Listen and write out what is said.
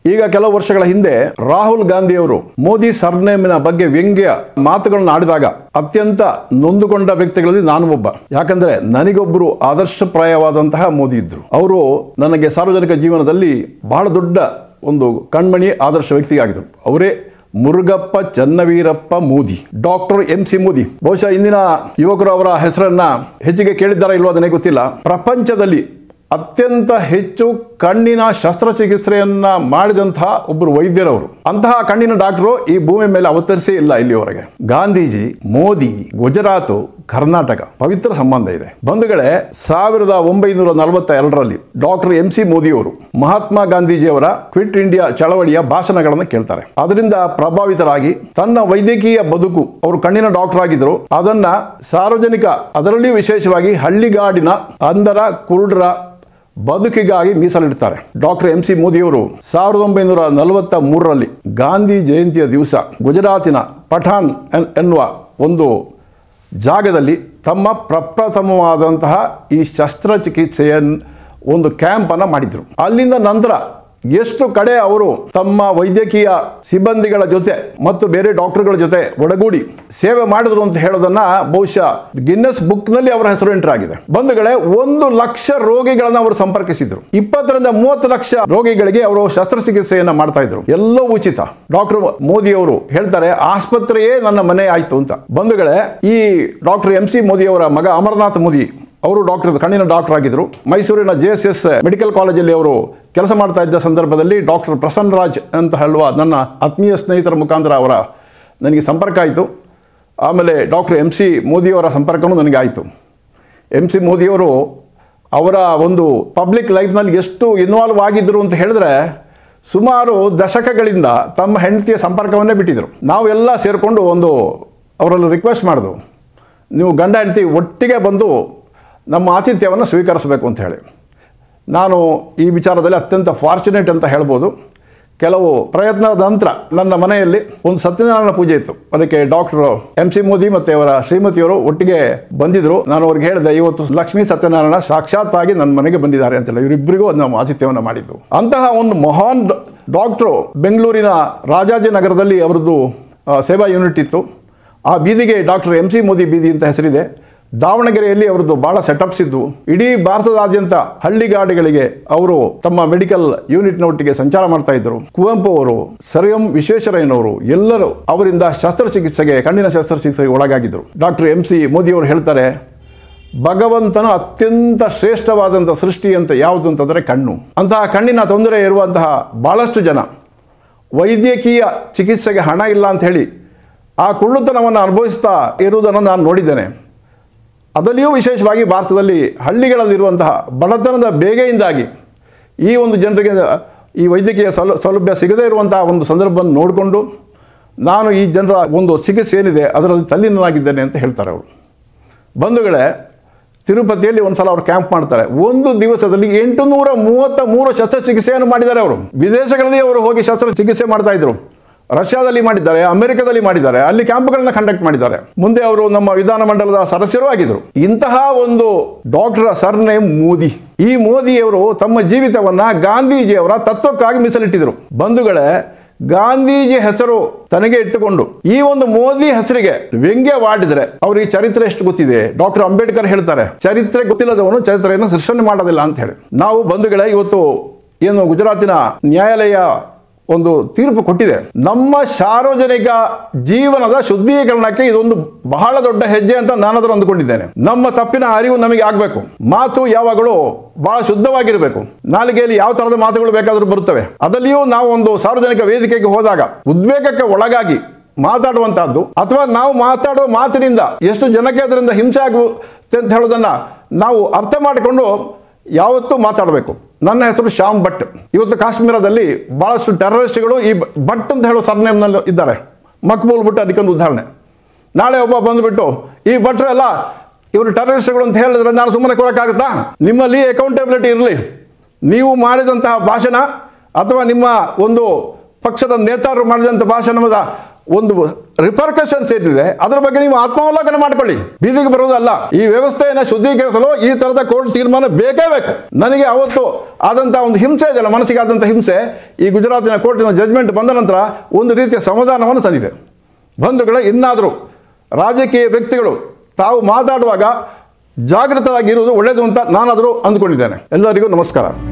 ಈಗ ಕೆಲವು ವರ್ಷಗಳ ಹಿಂದೆ ರಾಹುಲ್ ಗಾಂಧಿ ಅವರು ಮೋದಿ ಸರ್ನೇಮಿನ ಬಗ್ಗೆ ವ್ಯಂಗ್ಯ ಮಾತುಗಳನ್ನು ಆಡಿದಾಗ ಅತ್ಯಂತ ನೊಂದುಕೊಂಡ ವ್ಯಕ್ತಿಗಳಲ್ಲಿ ನಾನು ಒಬ್ಬ ಯಾಕಂದ್ರೆ ನನಗೊಬ್ಬರು ಆದರ್ಶಪ್ರಾಯವಾದಂತಹ ಮೋದಿ ಇದ್ರು ಅವರು ನನಗೆ ಸಾರ್ವಜನಿಕ ಜೀವನದಲ್ಲಿ ಬಹಳ ದೊಡ್ಡ ಒಂದು ಕಣ್ಮಣಿ ಆದರ್ಶ ವ್ಯಕ್ತಿಯಾಗಿದ್ದರು ಅವರೇ Murugappa Channaveerappa Modi doctor M C Modi ಬಹುಶಃ ಇಂದಿನ ಯುವಕರು ಅವರ ಹೆಸರನ್ನ ಹೆಚ್ಚಿಗೆ ಕೇಳಿದ್ದಾರಾ ಇಲ್ವೋ ಅದನ್ನೇ ಗೊತ್ತಿಲ್ಲ ಪ್ರಪಂಚದಲ್ಲಿ ಅತ್ಯಂತ ಹೆಚ್ಚು ಕಣ್ಣಿನ ಶಸ್ತ್ರಚಿಕಿತ್ಸೆಯನ್ನ ಮಾಡಿದಂತಹ ಒಬ್ಬರು ವೈದ್ಯರವರು ಅಂತಹ ಕಣ್ಣಿನ ಡಾಕ್ಟರು ಈ ಭೂಮಿ ಮೇಲೆ ಅವತರಿಸೇ ಇಲ್ಲ ಇಲ್ಲಿವರೆಗೆ ಗಾಂಧೀಜಿ ಮೋದಿ ಗುಜರಾತ್ ಕರ್ನಾಟಕ ಪವಿತ್ರ ಸಂಬಂಧ ಇದೆ ಬಂಧುಗಳೇ ಸಾವಿರದ ಒಂಬೈನೂರ ನಲವತ್ತ ಎರಡರಲ್ಲಿ ಡಾಕ್ಟರ್ ಎಂ ಸಿ ಮೋದಿಯವರು ಮಹಾತ್ಮ ಗಾಂಧೀಜಿಯವರ ಕ್ವಿಟ್ ಇಂಡಿಯಾ ಚಳವಳಿಯ ಭಾಷಣಗಳನ್ನು ಕೇಳ್ತಾರೆ ಅದರಿಂದ ಪ್ರಭಾವಿತರಾಗಿ ತನ್ನ ವೈದ್ಯಕೀಯ ಬದುಕು ಅವರು ಕಣ್ಣಿನ ಡಾಕ್ಟರ್ ಆಗಿದ್ರು ಅದನ್ನ ಸಾರ್ವಜನಿಕ ಅದರಲ್ಲಿಯೂ ವಿಶೇಷವಾಗಿ ಹಳ್ಳಿಗಾಡಿನ ಅಂಧರ ಕುರುಡರ ಬದುಕಿಗಾಗಿ ಮೀಸಲಿಡ್ತಾರೆ ಡಾಕ್ಟರ್ ಎಂ ಸಿ ಮೋದಿಯವರು ಸಾವಿರದ ಒಂಬೈನೂರ ನಲವತ್ತ ಮೂರರಲ್ಲಿ ಗಾಂಧಿ ಜಯಂತಿಯ ದಿವಸ ಗುಜರಾತಿನ ಪಠಾನ್ ಎನ್- ಎನ್ನುವ ಒಂದು ಜಾಗದಲ್ಲಿ ತಮ್ಮ ಪ್ರಪ್ರಥಮವಾದಂತಹ ಈ ಶಸ್ತ್ರಚಿಕಿತ್ಸೆಯ ಒಂದು ಕ್ಯಾಂಪನ್ನು ಮಾಡಿದರು ಅಲ್ಲಿಂದ ನಂತರ ಎಷ್ಟು ಕಡೆ ಅವರು ತಮ್ಮ ವೈದ್ಯಕೀಯ ಸಿಬ್ಬಂದಿಗಳ ಜೊತೆ ಮತ್ತು ಬೇರೆ ಡಾಕ್ಟರ್ಗಳ ಜೊತೆ ಒಡಗೂಡಿ ಸೇವೆ ಮಾಡಿದ್ರು ಅಂತ ಹೇಳೋದನ್ನ ಬಹುಶಃ ಗಿನ್ನಸ್ ಬುಕ್ನಲ್ಲಿ ಅವರ ಹೆಸರು ಎಂಟರ್ ಆಗಿದೆ ಬಂಧುಗಳೇ ಒಂದು ಲಕ್ಷ ರೋಗಿಗಳನ್ನ ಅವರು ಸಂಪರ್ಕಿಸಿದ್ರು ಇಪ್ಪತ್ತರಿಂದ ಮೂವತ್ತು ಲಕ್ಷ ರೋಗಿಗಳಿಗೆ ಅವರು ಶಸ್ತ್ರಚಿಕಿತ್ಸೆಯನ್ನ ಮಾಡ್ತಾ ಇದ್ರು ಎಲ್ಲೋ ಉಚಿತ ಡಾಕ್ಟರ್ ಮೋದಿ ಅವರು ಹೇಳ್ತಾರೆ ಆಸ್ಪತ್ರೆಯೇ ನನ್ನ ಮನೆ ಆಯ್ತು ಅಂತ ಬಂಧುಗಳೇ ಈ ಡಾಕ್ಟರ್ ಎಂ ಸಿ ಮೋದಿ ಅವರ ಮಗ ಅಮರನಾಥ್ ಮೋದಿ ಅವರು ಡಾಕ್ಟರ್ ಕಣ್ಣಿನ ಡಾಕ್ಟರ್ ಆಗಿದ್ರು ಮೈಸೂರಿನ ಜೆ ಎಸ್ ಎಸ್ ಮೆಡಿಕಲ್ ಕಾಲೇಜಲ್ಲಿ ಅವರು ಕೆಲಸ ಮಾಡ್ತಾ ಇದ್ದ ಸಂದರ್ಭದಲ್ಲಿ ಡಾಕ್ಟರ್ ಪ್ರಸನ್ನ ರಾಜ್ ಅಂತ ಹೇಳುವ ನನ್ನ ಆತ್ಮೀಯ ಸ್ನೇಹಿತರ ಮುಖಾಂತರ ಅವರ ನನಗೆ ಸಂಪರ್ಕ ಆಯಿತು ಆಮೇಲೆ ಡಾಕ್ಟರ್ ಎಂ ಸಿ ಮೋದಿಯವರ ಸಂಪರ್ಕವೂ ನನಗೆ ಆಯಿತು ಎಂ ಸಿ ಮೋದಿಯವರು ಅವರ ಒಂದು ಪಬ್ಲಿಕ್ ಲೈಫ್ನಲ್ಲಿ ಎಷ್ಟು ಇನ್ವಾಲ್ವ್ ಆಗಿದ್ದರು ಅಂತ ಹೇಳಿದ್ರೆ ಸುಮಾರು ದಶಕಗಳಿಂದ ತಮ್ಮ ಹೆಂಡತಿಯ ಸಂಪರ್ಕವನ್ನೇ ಬಿಟ್ಟಿದ್ದರು ನಾವೆಲ್ಲ ಸೇರಿಕೊಂಡು ಒಂದು ಅವರಲ್ಲಿ ರಿಕ್ವೆಸ್ಟ್ ಮಾಡಿದ್ವು ನೀವು ಗಂಡ ಹೆಂಡತಿ ಒಟ್ಟಿಗೆ ಬಂದು ನಮ್ಮ ಆತಿಥ್ಯವನ್ನು ಸ್ವೀಕರಿಸಬೇಕು ಅಂತ ಹೇಳಿ ನಾನು ಈ ವಿಚಾರದಲ್ಲಿ ಅತ್ಯಂತ ಫಾರ್ಚುನೇಟ್ ಅಂತ ಹೇಳ್ಬೋದು ಕೆಲವು ಪ್ರಯತ್ನದ ನಂತರ ನನ್ನ ಮನೆಯಲ್ಲಿ ಒಂದು ಸತ್ಯನಾರಾಯಣ ಪೂಜೆ ಇತ್ತು ಅದಕ್ಕೆ ಡಾಕ್ಟರ್ ಎಂ ಸಿ ಮೋದಿ ಮತ್ತು ಅವರ ಶ್ರೀಮತಿಯವರು ಒಟ್ಟಿಗೆ ಬಂದಿದ್ದರು ನಾನು ಅವ್ರಿಗೆ ಹೇಳಿದೆ ಇವತ್ತು ಲಕ್ಷ್ಮೀ ಸತ್ಯನಾರಾಯಣ ಸಾಕ್ಷಾತ್ತಾಗಿ ನನ್ನ ಮನೆಗೆ ಬಂದಿದ್ದಾರೆ ಅಂತೇಳಿ ಇವರಿಬ್ಬರಿಗೂ ನಾವು ಆತಿಥ್ಯವನ್ನು ಮಾಡಿದ್ದು ಅಂತಹ ಒಂದು ಮಹಾನ್ ಡಾಕ್ಟ್ರು ಬೆಂಗಳೂರಿನ ರಾಜಾಜಿನಗರದಲ್ಲಿ ಅವರದ್ದು ಆ, ಸೇವಾ ಯೂನಿಟ್ ಇತ್ತು ಆ ಬೀದಿಗೆ ಡಾಕ್ಟರ್ ಎಂ ಸಿ ಮೋದಿ ಬೀದಿ ಅಂತ ಹೆಸರಿದೆ ದಾವಣಗೆರೆಯಲ್ಲಿ ಅವರದ್ದು ಭಾಳ ಸೆಟಪ್ಸ್ ಇದ್ದು ಇಡೀ ಭಾರತದಾದ್ಯಂತ ಹಳ್ಳಿಗಾಡಿಗಳಿಗೆ ಅವರು ತಮ್ಮ ಮೆಡಿಕಲ್ ಯೂನಿಟ್ನ ಒಟ್ಟಿಗೆ ಸಂಚಾರ ಮಾಡ್ತಾ ಇದ್ದರು ಕುವೆಂಪು ಅವರು ಸರ್ ಎಂ ವಿಶ್ವೇಶ್ವರಯ್ಯನವರು ಎಲ್ಲರೂ ಅವರಿಂದ ಶಸ್ತ್ರಚಿಕಿತ್ಸೆಗೆ ಕಣ್ಣಿನ ಶಸ್ತ್ರಚಿಕಿತ್ಸೆಗೆ ಒಳಗಾಗಿದ್ದರು ಡಾಕ್ಟರ್ ಎಂ ಸಿ ಮೋದಿ ಅವರು ಹೇಳ್ತಾರೆ ಭಗವಂತನ ಅತ್ಯಂತ ಶ್ರೇಷ್ಠವಾದಂಥ ಸೃಷ್ಟಿ ಅಂತ ಯಾವುದು ಅಂತಂದರೆ ಕಣ್ಣು ಅಂತಹ ಕಣ್ಣಿನ ತೊಂದರೆ ಇರುವಂತಹ ಭಾಳಷ್ಟು ಜನ ವೈದ್ಯಕೀಯ ಚಿಕಿತ್ಸೆಗೆ ಹಣ ಇಲ್ಲ ಅಂತ ಹೇಳಿ ಆ ಕುಳ್ಳುತನವನ್ನು ಅನುಭವಿಸ್ತಾ ಇರುವುದನ್ನು ನಾನು ನೋಡಿದ್ದೇನೆ ಅದರಲ್ಲಿಯೂ ವಿಶೇಷವಾಗಿ ಭಾರತದಲ್ಲಿ ಹಳ್ಳಿಗಳಲ್ಲಿರುವಂತಹ ಬಡತನದ ಬೇಗೆಯಿಂದಾಗಿ ಈ ಒಂದು ಜನರಿಗೆ ಈ ವೈದ್ಯಕೀಯ ಸೌಲ ಸೌಲಭ್ಯ ಸಿಗದೇ ಇರುವಂತಹ ಒಂದು ಸಂದರ್ಭವನ್ನು ನೋಡಿಕೊಂಡು ನಾನು ಈ ಜನರ ಒಂದು ಚಿಕಿತ್ಸೆ ಏನಿದೆ ಅದರಲ್ಲಿ ತಲ್ಲೀನನಾಗಿದ್ದೇನೆ ಅಂತ ಹೇಳ್ತಾರೆ ಅವರು ಬಂಧುಗಳೇ ತಿರುಪತಿಯಲ್ಲಿ ಒಂದು ಸಲ ಅವರು ಕ್ಯಾಂಪ್ ಮಾಡ್ತಾರೆ ಒಂದು ದಿವಸದಲ್ಲಿ ಎಂಟುನೂರ ಮೂವತ್ತ ಮೂರು ಶಸ್ತ್ರಚಿಕಿತ್ಸೆಯನ್ನು ಮಾಡಿದ್ದಾರೆ ಅವರು ವಿದೇಶಗಳಲ್ಲಿ ಅವರು ಹೋಗಿ ಶಸ್ತ್ರಚಿಕಿತ್ಸೆ ಮಾಡ್ತಾ ಇದ್ರು ರಷ್ಯಾದಲ್ಲಿ ಮಾಡಿದ್ದಾರೆ ಅಮೆರಿಕದಲ್ಲಿ ಮಾಡಿದ್ದಾರೆ ಅಲ್ಲಿ ಕ್ಯಾಂಪ್ಗಳನ್ನ ಕಂಡಕ್ಟ್ ಮಾಡಿದ್ದಾರೆ ಮುಂದೆ ಅವರು ನಮ್ಮ ವಿಧಾನಮಂಡಲದ ಸದಸ್ಯರೂ ಆಗಿದ್ರು ಇಂತಹ ಒಂದು ಡಾಕ್ಟರ್ ಸರ್ನೇಮ್ ಮೋದಿ ಈ ಮೋದಿಯವರು ತಮ್ಮ ಜೀವಿತವನ್ನ ಗಾಂಧೀಜಿಯವರ ತತ್ವಕ್ಕಾಗಿ ಮೀಸಲಿಟ್ಟಿದ್ರು ಬಂಧುಗಳೇ ಗಾಂಧೀಜಿ ಹೆಸರು ತನಗೆ ಇಟ್ಟುಕೊಂಡು ಈ ಒಂದು ಮೋದಿ ಹೆಸರಿಗೆ ವ್ಯಂಗ್ಯವಾಡಿದ್ರೆ ಅವರಿಗೆ ಚರಿತ್ರೆ ಎಷ್ಟು ಗೊತ್ತಿದೆ ಡಾಕ್ಟರ್ ಅಂಬೇಡ್ಕರ್ ಹೇಳ್ತಾರೆ ಚರಿತ್ರೆ ಗೊತ್ತಿಲ್ಲದವನು ಚರಿತ್ರೆಯನ್ನು ಸೃಷ್ಟಿ ಮಾಡೋದಿಲ್ಲ ಅಂತ ಹೇಳಿ ನಾವು ಬಂಧುಗಳೇ ಇವತ್ತು ಏನು ಗುಜರಾತಿನ ನ್ಯಾಯಾಲಯ ಒಂದು ತೀರ್ಪು ಕೊಟ್ಟಿದೆ ನಮ್ಮ ಸಾರ್ವಜನಿಕ ಜೀವನದ ಶುದ್ಧೀಕರಣಕ್ಕೆ ಇದೊಂದು ಬಹಳ ದೊಡ್ಡ ಹೆಜ್ಜೆ ಅಂತ ನಾನಾದ್ರೂ ಅಂದುಕೊಂಡಿದ್ದೇನೆ ನಮ್ಮ ತಪ್ಪಿನ ಅರಿವು ನಮಗೆ ಆಗಬೇಕು ಮಾತು ಯಾವಾಗಲೂ ಬಹಳ ಶುದ್ಧವಾಗಿರಬೇಕು ನಾಲಿಗೆಯಲ್ಲಿ ಯಾವ ತರಹದ ಮಾತುಗಳು ಬೇಕಾದರೂ ಬರುತ್ತವೆ ಅದರಲ್ಲಿಯೂ ನಾವು ಒಂದು ಸಾರ್ವಜನಿಕ ವೇದಿಕೆಗೆ ಹೋದಾಗ ಉದ್ವೇಗಕ್ಕೆ ಒಳಗಾಗಿ ಮಾತಾಡುವಂತಹದ್ದು ಅಥವಾ ನಾವು ಮಾತಾಡುವ ಮಾತಿನಿಂದ ಎಷ್ಟು ಜನಕ್ಕೆ ಅದರಿಂದ ಹಿಂಸೆ ಆಗುತ್ತೆ ಅಂತ ಹೇಳೋದನ್ನ ನಾವು ಅರ್ಥ ಮಾಡಿಕೊಂಡು ಯಾವತ್ತೂ ಮಾತಾಡಬೇಕು ನನ್ನ ಹೆಸರು ಶ್ಯಾಮ್ ಭಟ್ ಇವತ್ತು ಕಾಶ್ಮೀರದಲ್ಲಿ ಬಹಳಷ್ಟು ಟೆರರಿಸ್ಟ್ಗಳು ಈ ಭಟ್ ಅಂತ ಹೇಳೋ ಸರ್ನೇಮ್ನಲ್ಲಿ ಇದ್ದಾರೆ ಮಕ್ಬೂಲ್ ಭಟ್ ಅದಕ್ಕೊಂದು ಉದಾಹರಣೆ ನಾಳೆ ಒಬ್ಬ ಬಂದುಬಿಟ್ಟು ಈ ಭಟ್ರೆಲ್ಲ ಇವರು ಟೆರರಿಸ್ಟ್ಗಳು ಅಂತ ಹೇಳಿದ್ರೆ ನಾನು ಸುಮ್ಮನೆ ಕೊಡೋಕ್ಕಾಗುತ್ತಾ ನಿಮ್ಮಲ್ಲಿ ಅಕೌಂಟಬಿಲಿಟಿ ಇರಲಿ ನೀವು ಮಾಡಿದಂತಹ ಭಾಷಣ ಅಥವಾ ನಿಮ್ಮ ಒಂದು ಪಕ್ಷದ ನೇತಾರರು ಮಾಡಿದಂಥ ಭಾಷಣದ ಒಂದು ರಿಪರ್ಕಷನ್ಸ್ ಏನಿದೆ ಅದರ ಬಗ್ಗೆ ನೀವು ಆತ್ಮಾವಲೋಕನ ಮಾಡ್ಕೊಳ್ಳಿ ಬೀದಿಗೆ ಬರೋದಲ್ಲ ಈ ವ್ಯವಸ್ಥೆಯನ್ನು ಶುದ್ಧೀಕರಿಸಲು ಈ ತರದ ಕೋರ್ಟ್ ತೀರ್ಮಾನ ಬೇಕೇ ಬೇಕು ನನಗೆ ಅವತ್ತು ಆದಂಥ ಒಂದು ಹಿಂಸೆ ಇದೆಯಲ್ಲ ಮನಸ್ಸಿಗೆ ಆದಂಥ ಹಿಂಸೆ ಈ ಗುಜರಾತಿನ ಕೋರ್ಟಿನ ಜಜ್ಮೆಂಟ್ ಬಂದ ನಂತರ ಒಂದು ರೀತಿಯ ಸಮಾಧಾನವನ್ನು ತಂದಿದೆ ಬಂಧುಗಳೇ ಇನ್ನಾದರೂ ರಾಜಕೀಯ ವ್ಯಕ್ತಿಗಳು ತಾವು ಮಾತಾಡುವಾಗ ಜಾಗೃತರಾಗಿರುವುದು ಒಳ್ಳೆಯದು ಅಂತ ನಾನಾದರೂ ಅಂದ್ಕೊಂಡಿದ್ದೇನೆ ಎಲ್ಲರಿಗೂ ನಮಸ್ಕಾರ